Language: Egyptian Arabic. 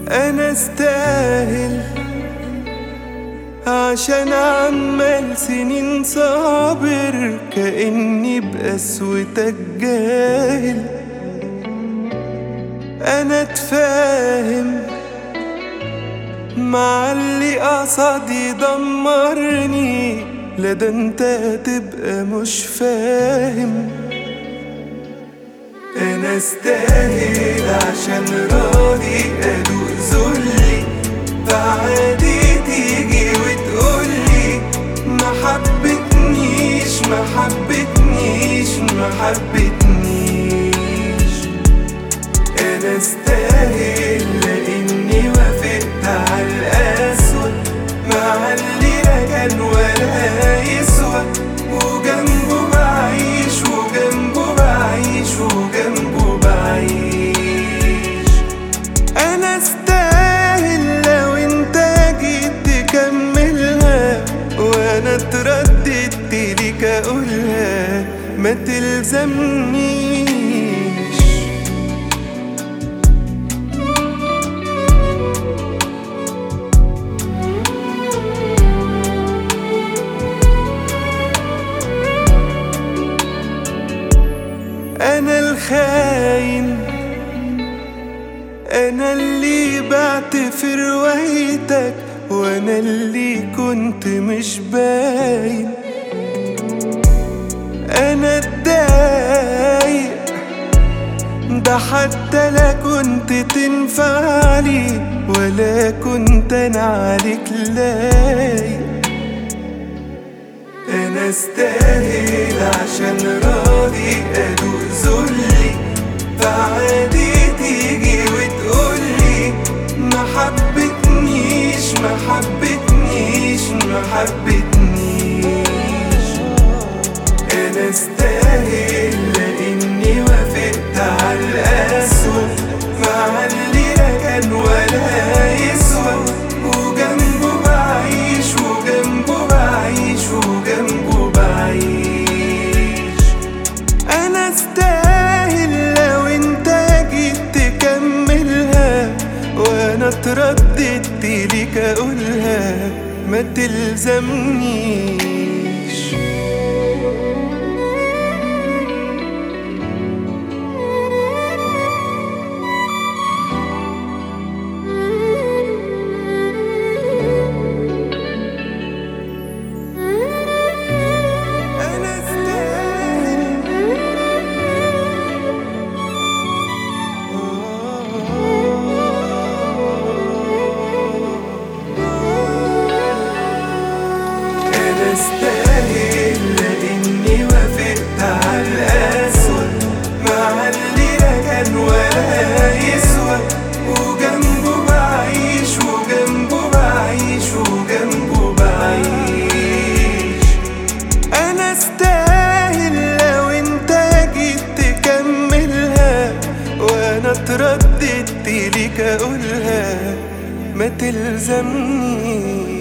انا استاهل عشان عمال سنين صابر كأني بقسوتك جاهل انا اتفاهم مع اللي قصد يدمرني لا ده انت تبقى مش فاهم انا استاهل عشان راضي ادوق ذلي بعادي تيجي وتقولي ما حبتنيش ما حبتنيش ما حبتنيش انا استاهل لاني وافقت على القسوة مع اللي لا كان ولا يسوى وجنبه بعيش وجنبه بعيش وجنبه بعيش انا استاهل لو انت جيت تكملها وانا اترددت ليك اقولها ما تلزمنيش انا الخاين انا اللي بعت في روايتك وانا اللي كنت مش باين انا اتضايق ده حتى لا كنت تنفعلي ولا كنت انا عليك لايق انا استاهل عشان راضي ادوق ذلي بعادي تيجي وتقولي ما حبتنيش ما حبتنيش ما حبتنيش انا استاهل لاني وافقت على القسوة مع اللي لا كان ولا يسوى وجنبه بعيش وجنبه بعيش وجنبه بعيش انا استاهل لو انت جيت تكملها وانا اترددت ليك اقولها ما تلزمنيش انا استاهل انا استاهل لاني وافقت على القسوة مع اللي لا كان ولا يسوى وجنبه بعيش وجنبه بعيش وجنبه بعيش انا استاهل لو انت جيت تكملها وانا اترددت ليك اقولها ما تلزمنيش